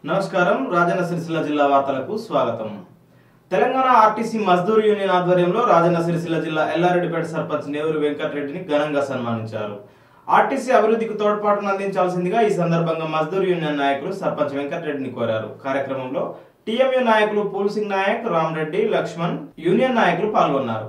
నమస్కారం రాజన్న సిరిసిల్ల జిల్లా వార్తలకు స్వాగతం తెలంగాణ ఆర్టీసీ మజ్దూర్ యూనియన్ ఆధ్వర్యంలో రాజన్న సిరిసిల్ల జిల్లా ఎల్లారెడ్డిపేట సర్పంచ్ నేవూరు వెంకటరెడ్డిని ఘనంగా సన్మానించారు ఆర్టీసీ అభివృద్ధికి తోడ్పాటును అందించాల్సిందిగా ఈ సందర్భంగా మజ్దూర్ యూనియన్ నాయకులు సర్పంచ్ వెంకటరెడ్డిని కోరారు కార్యక్రమంలో టీఎంయూ నాయకులు పూల్ సింగ్ నాయక్ రామరెడ్డి లక్ష్మణ్ యూనియన్ నాయకులు పాల్గొన్నారు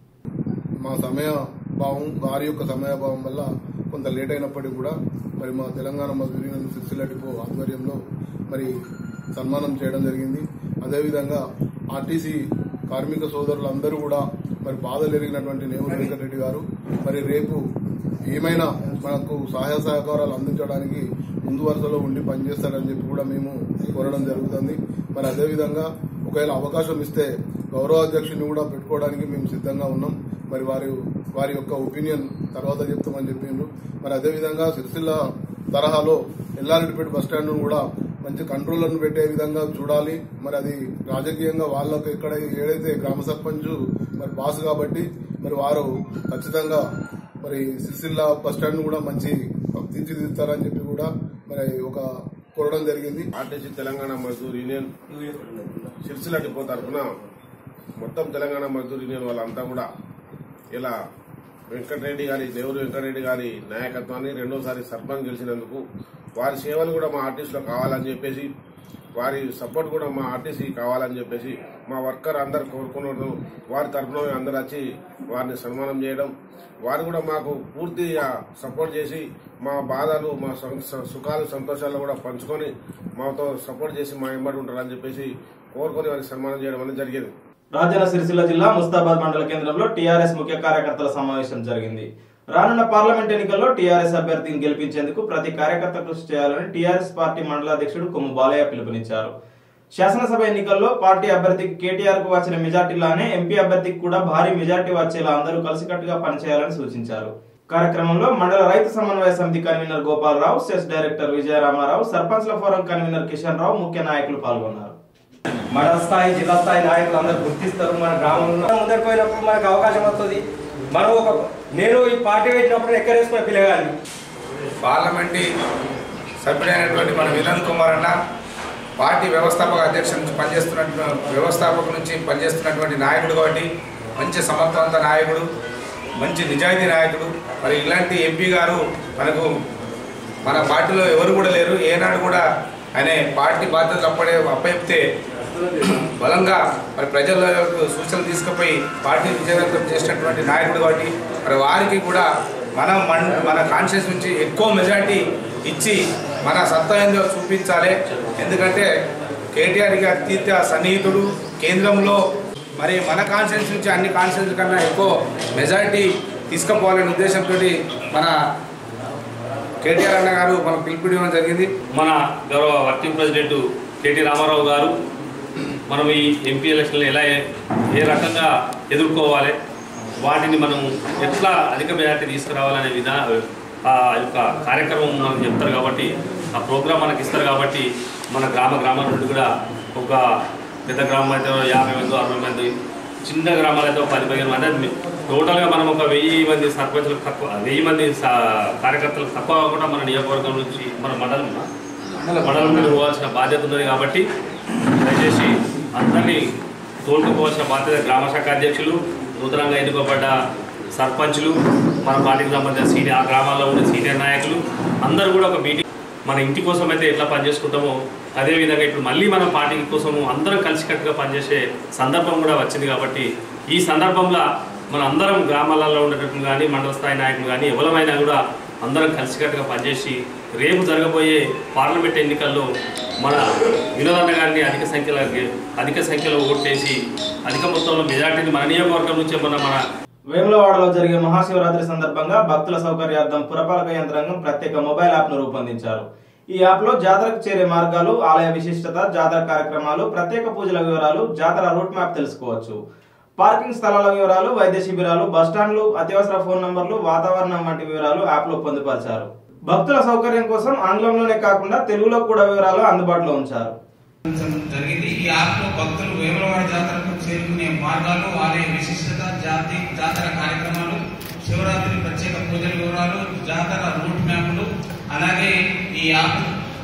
మా సమయ భావం వారి యొక్క సమయభావం వల్ల కొంత లేట్ అయినప్పటికీ కూడా మరి మా తెలంగాణ మజూరి సిరిసిల్ల డిపో ఆధ్వర్యంలో మరి సన్మానం చేయడం జరిగింది అదేవిధంగా ఆర్టీసీ కార్మిక సోదరులందరూ కూడా మరి బాధలు ఎరిగినటువంటి నేవూరు వెంకటరెడ్డి గారు మరి రేపు ఏమైనా మనకు సహాయ సహకారాలు అందించడానికి ముందు వరుసలో ఉండి పనిచేస్తారని చెప్పి కూడా మేము కోరడం జరుగుతుంది మరి అదేవిధంగా ఒకవేళ అవకాశం ఇస్తే గౌరవ అధ్యక్షుని కూడా పెట్టుకోవడానికి మేము సిద్ధంగా ఉన్నాం మరి వారి వారి యొక్క ఒపీనియన్ తర్వాత చెప్తామని చెప్పిండ్రు మరి అదేవిధంగా సిరిసిల్ల తరహాలో ఎల్లారెడ్డిపేట బస్ స్టాండ్ కూడా మంచి కంట్రోలర్ను పెట్టే విధంగా చూడాలి మరి అది రాజకీయంగా వాళ్ళకు ఇక్కడ ఏదైతే గ్రామ సర్పంచ్ మరి బాస్ కాబట్టి మరి వారు ఖచ్చితంగా మరి సిరిసిల్ల బస్ స్టాండ్ కూడా మంచి తీర్చిదిద్దుతారని చెప్పి కూడా మరి ఒక కోరడం జరిగింది RTC Telangana Mazdoor union Sircilla depot తరఫున మొత్తం తెలంగాణ మజ్దూర్ యూనియన్ వాళ్ళంతా కూడా ఇలా వెంకటరెడ్డి గారి దేవుడు వెంకటరెడ్డి గారి నాయకత్వాన్ని రెండోసారి సర్పంచ్ గెలిచినందుకు వారి సేవలు కూడా మా ఆర్టీసీలో కావాలని చెప్పేసి వారి సపోర్ట్ కూడా మా ఆర్టీసీ కావాలని చెప్పేసి మా వర్కర్ అందరు కోరుకున్నారు వారి తరఫున అందరు వచ్చి వారిని సన్మానం చేయడం వారు కూడా మాకు పూర్తిగా సపోర్ట్ చేసి మా బాధలు మా సం- సుఖాలు సంతోషాలు కూడా పంచుకొని మాతో సపోర్ట్ చేసి మా ఎంబడి ఉంటారని చెప్పేసి కోరుకొని వారికి సన్మానం చేయడం అనేది జరిగింది రాజన్న సిరిసిల్ల జిల్లా ముస్తాబాద్ మండల కేంద్రంలో టీఆర్ఎస్ ముఖ్య కార్యకర్తల సమావేశం జరిగింది రానున్న పార్లమెంట్ ఎన్నికల్లో టీఆర్ఎస్ అభ్యర్థిని గెలిపించేందుకు ప్రతి కార్యకర్త కృషి చేయాలని టీఆర్ఎస్ పార్టీ మండలాధ్యక్షుడు కొమ్ము బాలయ్య పిలుపునిచ్చారు శాసనసభ ఎన్నికల్లో పార్టీ అభ్యర్థికి కేటీఆర్ కు వచ్చిన మెజార్టీలానే ఎంపీ అభ్యర్థికి కూడా భారీ మెజార్టీ వచ్చేలా అందరూ కలిసికట్టుగా పనిచేయాలని సూచించారు కార్యక్రమంలో మండల రైతు సమన్వయ సమితి convener Gopalarao cess director Vijayaramarao సర్పంచ్ల ఫోరం కన్వీనర్ కిషన్ రావు ముఖ్య నాయకులు పాల్గొన్నారు మండల స్థాయి జిల్లా స్థాయి నాయకులు అందరూ గుర్తిస్తారు మన గ్రామంలో ముందరికి పోయినప్పుడు మనకు అవకాశం వస్తుంది మనం ఒక నేను ఈ పార్టీ పెట్టినప్పుడు ఎక్కడేసుకున్న పిల్లగాని పార్లమెంటరీ సభ్యుడైనటువంటి మన వినోద్ కుమార్ అన్న పార్టీ వ్యవస్థాపక అధ్యక్షుల నుంచి పనిచేస్తున్న వ్యవస్థాపక నుంచి పనిచేస్తున్నటువంటి నాయకుడు కాబట్టి మంచి సమర్థవంత నాయకుడు మంచి నిజాయితీ నాయకుడు మరి ఇలాంటి ఎంపీ గారు మనకు మన పార్టీలో ఎవరు కూడా లేరు ఏనాడు కూడా ఆయన పార్టీ బాధ్యతలు అప్పుడే అప్పచెప్తే బలంగా మరి ప్రజలకు సూచనలు తీసుకుపోయి పార్టీ విజయవంతం చేసినటువంటి నాయకుడు కాబట్టి మరి వారికి కూడా మనం మన మన కాన్షియస్ నుంచి ఎక్కువ మెజార్టీ ఇచ్చి మన సత్తా ఏందో చూపించాలి ఎందుకంటే కేటీఆర్ గారి అత్యంత సన్నిహితుడు కేంద్రంలో మరి మన కాన్షియన్స్ నుంచి అన్ని కాన్షియన్స్ కన్నా ఎక్కువ మెజారిటీ తీసుకుపోవాలనే ఉద్దేశంతో మన కేటీఆర్ అన్న గారు మనకు పిలుపునివ్వడం జరిగింది మన గౌరవ వర్కింగ్ ప్రెసిడెంట్ కేటీ రామారావు గారు మనం ఈ ఎంపీ ఎలక్షన్లు ఎలా ఏ రకంగా ఎదుర్కోవాలి వాటిని మనం ఎట్లా అధిక మెజార్టీ తీసుకురావాలనే విధా ఆ యొక్క కార్యక్రమం మనకు చెప్తారు కాబట్టి ఆ ప్రోగ్రామ్ మనకి ఇస్తారు కాబట్టి మన గ్రామ గ్రామం నుండి కూడా ఒక పెద్ద గ్రామం అయితే యాభై మంది అరవై మంది చిన్న గ్రామాలు అయితే ఒక పది పదిహేను మంది అంటే టోటల్గా మనం ఒక వెయ్యి మంది సర్పంచులకు తక్కువ వెయ్యి మంది సా- కార్యకర్తలకు తక్కువ కాకుండా మన నియోజకవర్గం నుంచి మన మండలం మండలం నుండి పోవాల్సిన బాధ్యత ఉన్నది కాబట్టి దయచేసి అందరినీ తోడుకోవాల్సిన బాధ్యత గ్రామ శాఖ అధ్యక్షులు నూతనంగా ఎన్నుకోబడ్డ సర్పంచులు మన పార్టీకి సంబంధించిన సీనియర్ ఆ గ్రామాల్లో ఉండే సీనియర్ నాయకులు అందరూ కూడా ఒక మీటింగ్ మన ఇంటి కోసం అయితే ఎట్లా పనిచేసుకుంటామో అదేవిధంగా ఇప్పుడు మళ్ళీ మన పార్టీ కోసము అందరం కలిసికట్టుగా పనిచేసే సందర్భం కూడా వచ్చింది కాబట్టి ఈ సందర్భంలో మన అందరం గ్రామాలలో ఉండేటట్టు కానీ మండల స్థాయి నాయకులు కానీ ఎవరమైనా కూడా అందరం కలిసికట్టుగా పనిచేసి రేపు జరగబోయే పార్లమెంట్ ఎన్నికల్లో మన వినోదన్న గారిని అధిక సంఖ్యలో అధిక సంఖ్యలో ఓటేసి అధిక మొత్తంలో మెజార్టీని మన నియోజకవర్గం నుంచే మన మన వేములవాడలో జరిగే మహాశివరాత్రి సందర్భంగా భక్తుల సౌకర్యార్థం పురపాలక యంత్రాంగం ప్రత్యేక మొబైల్ యాప్ ను రూపొందించారు ఈ యాప్ లో జాతరకు చేరే మార్గాలు ఆలయ విశిష్టత జాతర కార్యక్రమాలు ప్రత్యేక పూజల వివరాలు జాతర రూట్ మ్యాప్ తెలుసుకోవచ్చు పార్కింగ్ స్థలాల వివరాలు వైద్య శిబిరాలు బస్టాండ్లు అత్యవసర ఫోన్ నంబర్లు వాతావరణం వంటి వివరాలు యాప్ లో పొందుపరిచారు భక్తుల సౌకర్యం కోసం ఆంగ్లంలోనే కాకుండా తెలుగులో కూడా వివరాలు అందుబాటులో ఉంచారు జరిగింది ఈ యాప్ లో భక్తులు వేములవాడ జాతరకు చేరుకునే మార్గాలు ఆలయ విశిష్టత జాతి జాతర కార్యక్రమాలు శివరాత్రి ప్రత్యేక పూజల వివరాలు జాతర రూట్ మ్యాప్లు అలాగే ఈ యాప్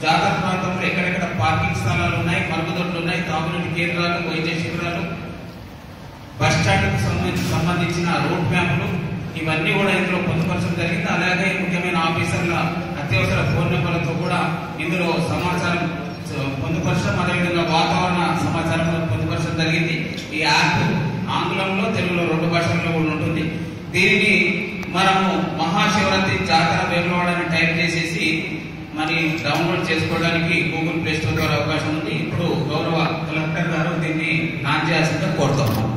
జాతర ప్రాంతంలో ఎక్కడెక్కడ పార్కింగ్ స్థలాలు ఉన్నాయి మరుగుదొడ్లు ఉన్నాయి తాగునీటి కేంద్రాలు వైద్య శిబిరాలు బస్ స్టాండ్ కు సంబంధించి సంబంధించిన రోడ్ మ్యాప్లు ఇవన్నీ కూడా ఇందులో పొందుపరచడం జరిగింది అలాగే ముఖ్యమైన ఆఫీసర్ల అత్యవసర ఫోన్ నెంబర్లతో కూడా ఇందులో సమాచారం స- పొందుపరచడం అదేవిధంగా వాతావరణ సమాచారం కూడా పొందుపరచడం జరిగింది ఈ యాప్ ఆంగ్లంలో తెలుగులో రెండు భాషల్లో కూడా ఉంటుంది దీనిని మనము మహాశివరాత్రి జాతర వేములవాడ అని టైప్ చేసేసి మరి డౌన్లోడ్ చేసుకోవడానికి గూగుల్ ప్లే స్టోర్ ద్వారా అవకాశం ఉంది ఇప్పుడు గౌరవ కలెక్టర్ గారు దీన్ని లాంచ్ చేయాల్సిందిగా కోరుతున్నాం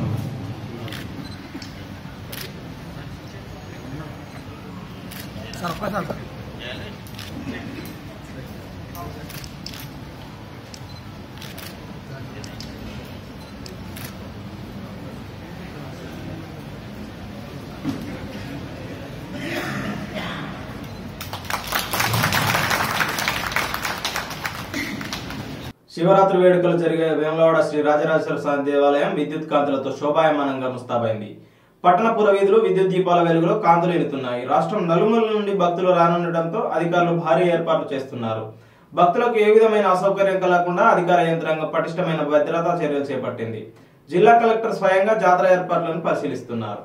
శివరాత్రి వేడుకలు జరిగే వేములవాడ శ్రీ రాజరాజేశ్వర స్వామి దేవాలయం విద్యుత్ కాంతులతో శోభాయమానంగా ముస్తాబైంది పట్టణపుర వీధులు విద్యుత్ దీపాల వెలుగులో కాంతులు ఎనుతున్నాయి రాష్ట్రం నలుమూల నుండి భక్తులు రానుండటంతో అధికారులు భారీ ఏర్పాట్లు చేస్తున్నారు భక్తులకు ఏ విధమైన అసౌకర్యం కలగకుండా అధికార యంత్రాంగం పటిష్టమైన భద్రతా చర్యలు చేపట్టింది జిల్లా కలెక్టర్ స్వయంగా జాతర ఏర్పాట్లను పరిశీలిస్తున్నారు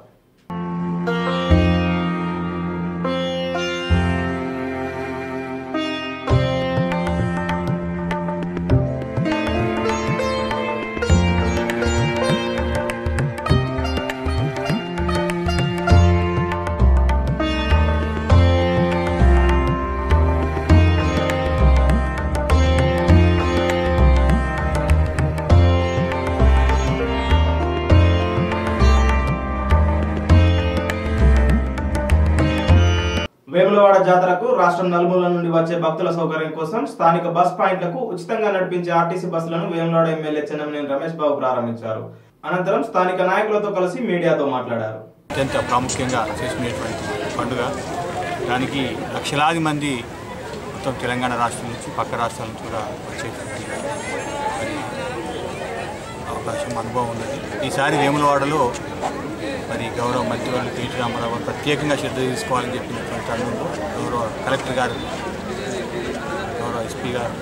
వేములవాడ జాతరకు రాష్ట్రం నలుమూల నుండి వచ్చే భక్తుల సౌకర్యం కోసం స్థానిక బస్ పాయింట్లకు ఉచితంగా నడిపించే ఆర్టీసీ బస్సులను వేములవాడ ఎమ్మెల్యే చెన్నమనేని రమేష్ బాబు ప్రారంభించారు అనంతరం స్థానిక నాయకులతో కలిసి మీడియాతో మాట్లాడారు అత్యంత ప్రాముఖ్యంగా చేసుకునేటువంటి పండుగ దానికి లక్షలాది మంది మొత్తం తెలంగాణ రాష్ట్రం నుంచి పక్క రాష్ట్రాల నుంచి కూడా వచ్చేటువంటి మరి అవకాశం అనుభవం ఉన్నది ఈసారి వేములవాడలో మరి గౌరవ మంత్రివర్యులు కేటీ రామారావు గారు ప్రత్యేకంగా శ్రద్ధ తీసుకోవాలని చెప్పినటువంటి తరుణంలో గౌరవ కలెక్టర్ గారు గౌరవ ఎస్పీ గారు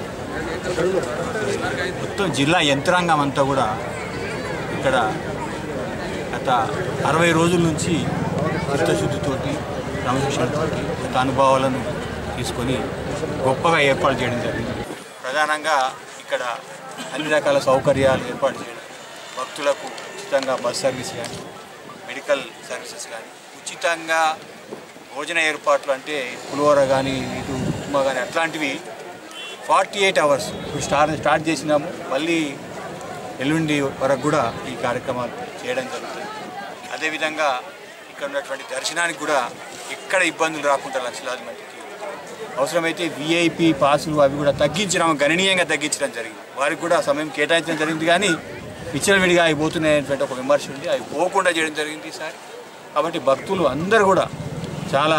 మొత్తం జిల్లా యంత్రాంగం అంతా కూడా ఇక్కడ గత అరవై రోజుల నుంచి చిత్తశుద్ధితోటి క్రమశిక్షణతోటి గత అనుభవాలను తీసుకొని గొప్పగా ఏర్పాటు చేయడం జరిగింది ప్రధానంగా ఇక్కడ అన్ని రకాల సౌకర్యాలు ఏర్పాటు చేయడం భక్తులకు ఉచితంగా బస్ సర్వీస్ కానీ మెడికల్ సర్వీసెస్ కానీ ఉచితంగా భోజన ఏర్పాట్లు అంటే పులిహోర కానీ ఇటు ఉప్మా కానీ అట్లాంటివి ఫార్టీ ఎయిట్ అవర్స్ ఇప్పుడు స్టార్ట్ స్టార్ట్ చేసినాము మళ్ళీ ఎల్లుండి వరకు కూడా ఈ కార్యక్రమాలు చేయడం జరుగుతుంది అదేవిధంగా ఇక్కడ ఉన్నటువంటి దర్శనానికి కూడా ఎక్కడ ఇబ్బందులు రాకుండా లక్షలాది మందికి అవసరమైతే విఐపి పాసులు అవి కూడా తగ్గించడం గణనీయంగా తగ్గించడం జరిగింది వారికి కూడా సమయం కేటాయించడం జరిగింది కానీ విచ్చలవిడిగా అవి పోతున్నాయనేటువంటి ఒక విమర్శ ఉంది అవి పోకుండా చేయడం జరిగింది ఈసారి కాబట్టి భక్తులు అందరూ కూడా చాలా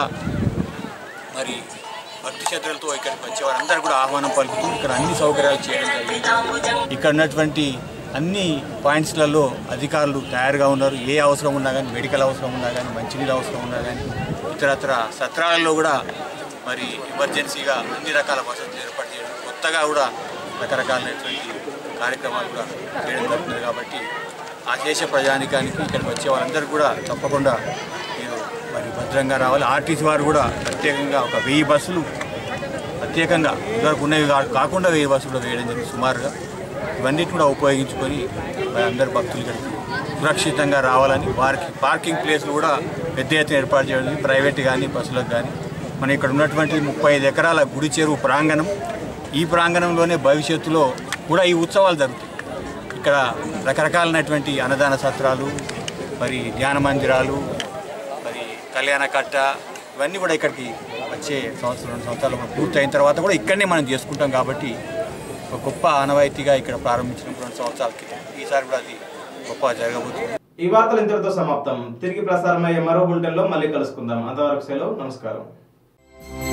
మరి భక్తి శ్రద్ధలతో ఇక్కడికి వచ్చే వారందరూ కూడా ఆహ్వానం పలుకుతూ ఇక్కడ అన్ని సౌకర్యాలు చేయడం జరిగింది ఇక్కడ ఉన్నటువంటి అన్ని పాయింట్స్లలో అధికారులు తయారుగా ఉన్నారు ఏ అవసరం ఉన్నా కానీ మెడికల్ అవసరం ఉన్నా కానీ మంచినీళ్ళు అవసరం ఉన్నా కానీ ఇతరత్ర సత్రాలలో కూడా మరి ఎమర్జెన్సీగా అన్ని రకాల వసతులు ఏర్పాటు చేయడం కొత్తగా కూడా రకరకాలైనటువంటి కార్యక్రమాలు కూడా చేయడం జరుగుతుంది కాబట్టి ఆ దేశ ప్రజానికానికి ఇక్కడికి వచ్చే వాళ్ళందరూ కూడా తప్పకుండా మీరు మరి భద్రంగా రావాలి ఆర్టీసీ వారు కూడా ప్రత్యేకంగా ఒక వెయ్యి బస్సులు ప్రత్యేకంగా ఇదివరకు ఉన్నవి కా- కాకుండా వెయ్యి బస్సులు కూడా వేయడం జరిగింది సుమారుగా ఇవన్నిటి కూడా ఉపయోగించుకొని మరి అందరు భక్తులు ఇక్కడికి సురక్షితంగా రావాలని వారికి పార్కింగ్ ప్లేస్లు కూడా పెద్ద ఎత్తున ఏర్పాటు చేయడం జరిగింది. ప్రైవేట్ కానీ బస్సులకు కానీ మన ఇక్కడ ఉన్నటువంటి ముప్పై ఐదు ఎకరాల గుడి చెరువు ప్రాంగణం ఈ ప్రాంగణంలోనే భవిష్యత్తులో కూడా ఈ ఉత్సవాలు జరుగుతాయి ఇక్కడ రకరకాలైనటువంటి అన్నదాన సత్రాలు మరి ధ్యాన మందిరాలు మరి కళ్యాణ కట్ట ఇవన్నీ కూడా ఇక్కడికి వచ్చే సంవత్సరం రెండు సంవత్సరాలు కూడా పూర్తయిన తర్వాత కూడా ఇక్కడనే మనం చేసుకుంటాం కాబట్టి ఒక గొప్ప ఆనవాయితీగా ఇక్కడ ప్రారంభించిన రెండు సంవత్సరాల క్రితం ఈసారి కూడా అది గొప్ప జరగబోతుంది ఈ వార్తలు ఇంతటితో సమాప్తం తిరిగి ప్రసారమయ్యే మరో బులెటిన్ లో మళ్ళీ కలుసుకుందాం అంతవరకు సెలవు నమస్కారం